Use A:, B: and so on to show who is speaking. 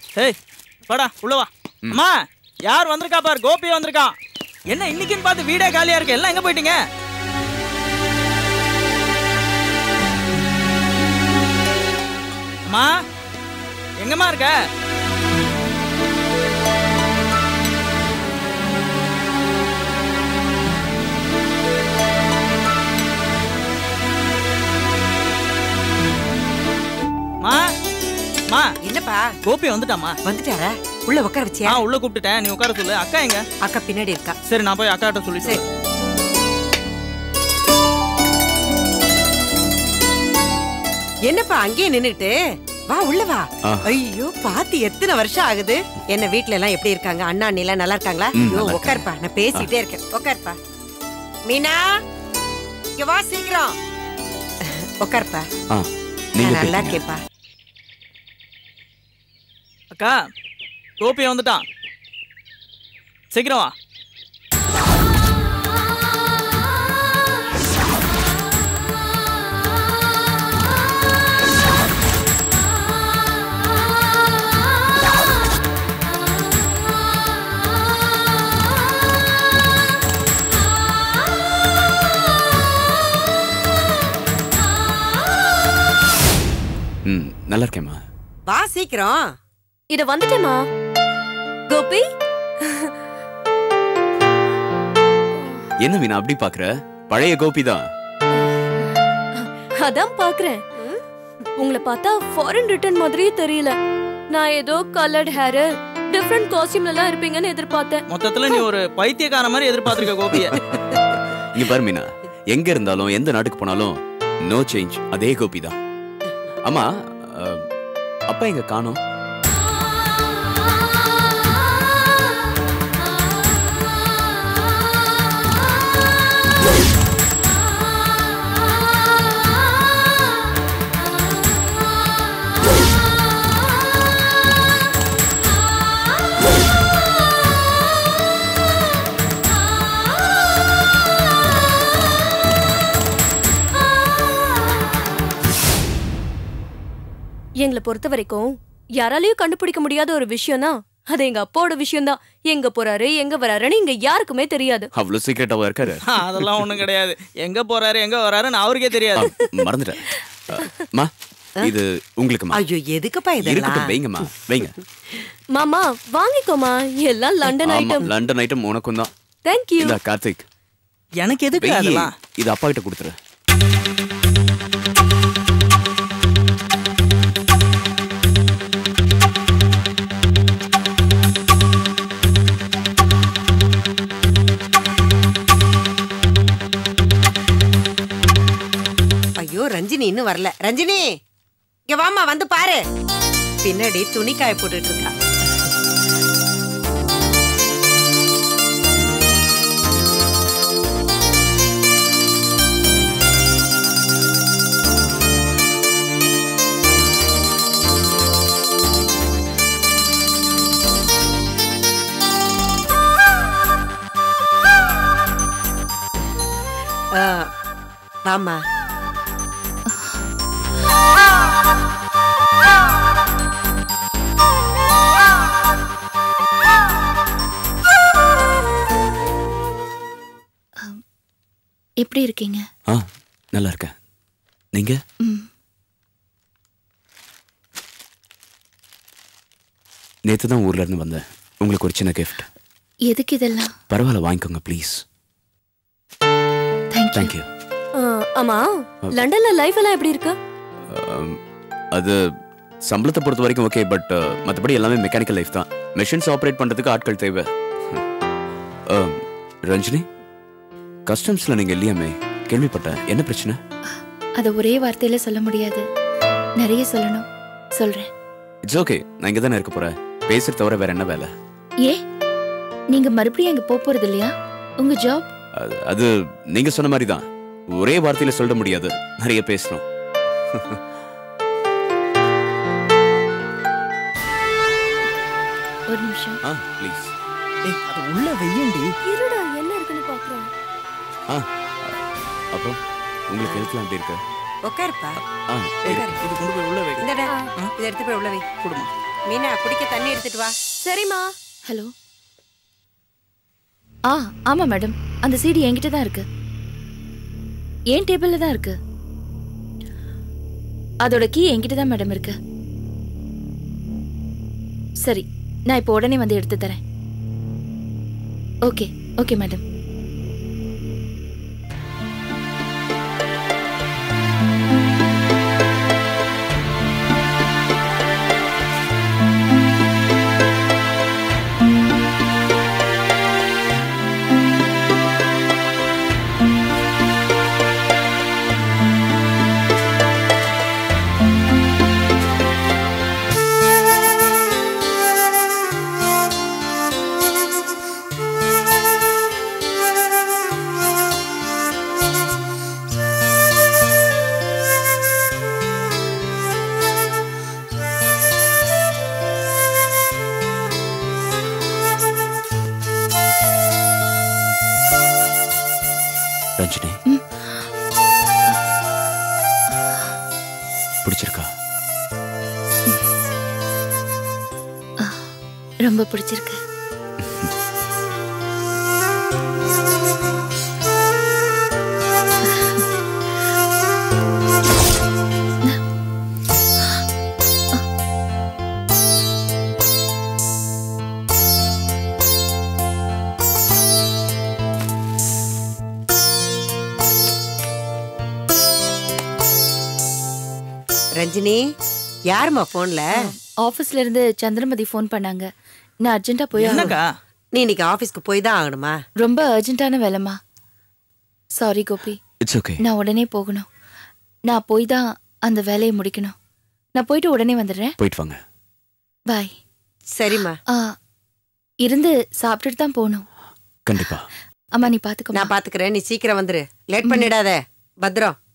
A: ஏய் வாடா உள்ள வா அம்மா யார் வந்திருக்கா பார் கோபி வந்திருக்கான் என்ன இன்னைக்குன்னு பார்த்து வீடே காலியா இருக்கு எல்லாம் எங்க போயிட்டீங்க அம்மா எங்கம்மா இருக்க மா மா
B: என்னப்பா
A: கோபி வந்துட்டாமா
B: வந்துட்டாரா உள்ள உட்கார வச்சியா
A: நான் உள்ள கூப்பிட்டுட்டேன் நீ உட்கார சொல்லு அக்கா எங்க
B: அக்கா பின்னாடி இருக்கா
A: சரி நான் போய் அக்காட்ட சொல்லிட்டு
B: சரி. என்னப்பா அங்கேயே நின்னுட்டு வா உள்ள வா
C: ஆ.
B: ஐயோ பாத்து எத்தனை வருஷம் ஆகுது என்ன வீட்ல எல்லாம் எப்படி இருக்காங்க அண்ணா அண்ணி எல்லாம் நல்லா இருக்காங்களா
C: ம்,
B: ஐயோ
C: நல்லா
B: உட்காருப்பா நான் பேசிட்டே இருக்கேன் உட்காருப்பா மீனா இங்க வா சீக்கிரம் உட்காருப்பா
C: ஆ
B: நான்
C: நீங்க
B: நல்லா
C: பேசுங்க.
B: இருக்கேன்ப்பா
A: அக்கா கோபி வந்துட்டான் சீக்கிரம் வா
C: ம் நல்லா இருக்கேம்மா
B: வா சீக்கிரம்
D: இத வந்துட்டேமா கோபி
C: என்ன மீனா அப்படி பாக்குற பழைய கோபி தான்
D: அதான் பாக்குறேன் உங்களை பார்த்தா ஃபாரின் ரிட்டர்ன் மாதிரியே தெரியல நான் ஏதோ கலர்ட் ஹேர் டிஃப்ரெண்ட் காஸ்டியூம்ல எல்லாம் இருப்பீங்கன்னு எதிர்பார்த்தேன்
A: மொத்தத்துல நீ ஒரு பைத்தியக்கார மாதிரி எதிர்பார்த்திருக்க கோபிய
C: இங்க பாரு மீனா எங்க இருந்தாலும் எந்த நாட்டுக்கு போனாலும் நோ சேஞ்ச் அதே கோபி தான் அம்மா அஹ், அப்பா எங்க காணோம்
D: எங்களை பொறுத்த வரைக்கும் யாராலையும் கண்டுபிடிக்க முடியாத ஒரு விஷயம்னா அது எங்க அப்பாவோட விஷயம்தான் எங்க போறாரு எங்க வராருன்னு இங்க யாருக்குமே தெரியாது
C: அவ்வளவு சீக்கிரட்டாவா இருக்காரு
A: அதெல்லாம் ஒண்ணும் கிடையாது எங்க போறாரு எங்க வராருன்னு அவருக்கே தெரியாது
C: அஹ், மறந்துட்டேன் அஹ், அம்மா இது உங்களுக்குமா
B: ஐயோ எதுக்குப்பா இதெல்லாம்
C: இருக்கட்டும் வைங்கம்மா வைங்க
D: மாமா வாங்கிக்கோமா எல்லாம் லண்டன்
C: ஆமா
D: ஐட்டம்
C: லண்டன் ஐட்டம் உனக்கும் தான்
D: தேங்க்யூ
C: இந்த கார்த்திக்
A: எனக்கு எதுக்கு
C: வெயி
A: அதெல்லாம்
C: இது அப்பா கிட்ட கொடுத்துரு
B: ஐயோ ரஞ்சினி இன்னும் வரல ரஞ்சினி இங்க வாம்மா வந்து பாரு பின்னாடி துணி காய போட்டுட்டு இருக்கா ஆ, வாம்மா
E: எப்படி இருக்கீங்க
C: ஆ நல்லா இருக்கேன் நீங்க
E: ம்
C: நேத்து தான் ஊர்ல இருந்து வந்தேன் உங்களுக்கு ஒரு சின்ன கிஃப்ட்
E: எதுக்கு இதெல்லாம்
C: பரவாயில்ல வாங்கிக்கோங்க ப்ளீஸ்
E: தேங்க்யூ
C: தேங்க்யூ
D: ஆமா லண்டன்ல லைஃப் எல்லாம் எப்படி இருக்கு
C: அது சம்பளத்தை பொறுத்த வரைக்கும் ஓகே பட் மற்றபடி எல்லாமே மெக்கானிக்கல் லைஃப் தான் மெஷின்ஸ் ஆப்ரேட் பண்றதுக்கு ஆட்கள் தேவை அஹ், ரஞ்சினி கஸ்டம்ஸ்ல நீங்க இல்லையாமே கேள்விப்பட்டேன் என்ன பிரச்சனை
E: அதை ஒரே வார்த்தையில சொல்ல முடியாது நிறைய சொல்லணும் சொல்றேன்
C: இட்ஸ் ஓகே நான் இங்க தானே இருக்க போறேன் பேசுறது தவிர வேற என்ன வேலை
E: ஏ நீங்க மறுபடியும் அங்க போக போறது இல்லையா உங்க ஜாப்
C: அது அது நீங்க சொன்ன மாதிரி தான் ஒரே வார்த்தையில சொல்ல முடியாது நிறைய பேசணும்
E: ஒரு நிமிஷம்
C: ஆ ப்ளீஸ்
A: ஏய் அது உள்ள வெய்யண்டி
D: இருடா என்ன இருக்குன்னு பாக்குறேன்
C: ஆ அப்புறம் உங்களுக்கு ஹெல்த்லாம் எப்படி இருக்கு
B: உட்காருப்பா
C: ஆ
A: ஏய், இது கொண்டு போய் உள்ள வை
B: இந்தடா இதை எடுத்து போய் உள்ள வை
A: கொடுமா
B: மீனா குடிக்க தண்ணி எடுத்துட்டு வா
D: சரிம்மா
E: ஹலோ ஆ ஆமா மேடம் அந்த சீடி என்கிட்ட தான் இருக்கு என் டேபிள்ல தான் இருக்கு அதோட கீ என்கிட்ட தான் மேடம் இருக்கு சரி நான் இப்போ உடனே வந்து எடுத்து தரேன் ஓகே ஓகே மேடம்
C: ரஞ்சினி பிடிச்சிருக்கா
E: ரொம்ப பிடிச்சிருக்கு
B: ரஞ்சினி யாரும்மா போன்ல
E: ஆபீஸ்ல இருந்து சந்திரமதி ஃபோன் பண்ணாங்க நான் அர்ஜென்ட்டா போய் ஆகணும்.
A: என்னக்கா
B: நீ இன்னைக்கு ஆபீஸ்க்கு போய் தான் ஆகணுமா
E: ரொம்ப அர்ஜென்ட்டான வேலைம்மா சாரி கோபி
C: இட்ஸ் ஓகே
E: நான் உடனே போகணும் நான் போய் தான் அந்த வேலையை முடிக்கணும் நான் போயிட்டு உடனே வந்துடுறேன்
C: போயிட்டு வாங்க
E: பாய்
B: சரிம்மா
E: ஆ இருந்து சாப்பிட்டுட்டு தான் போகணும்
C: கண்டிப்பா
E: அம்மா நீ பாத்துக்கோ
B: நான் பாத்துக்கிறேன் நீ சீக்கிரம் வந்துரு லேட் பண்ணிடாத பத்திரம்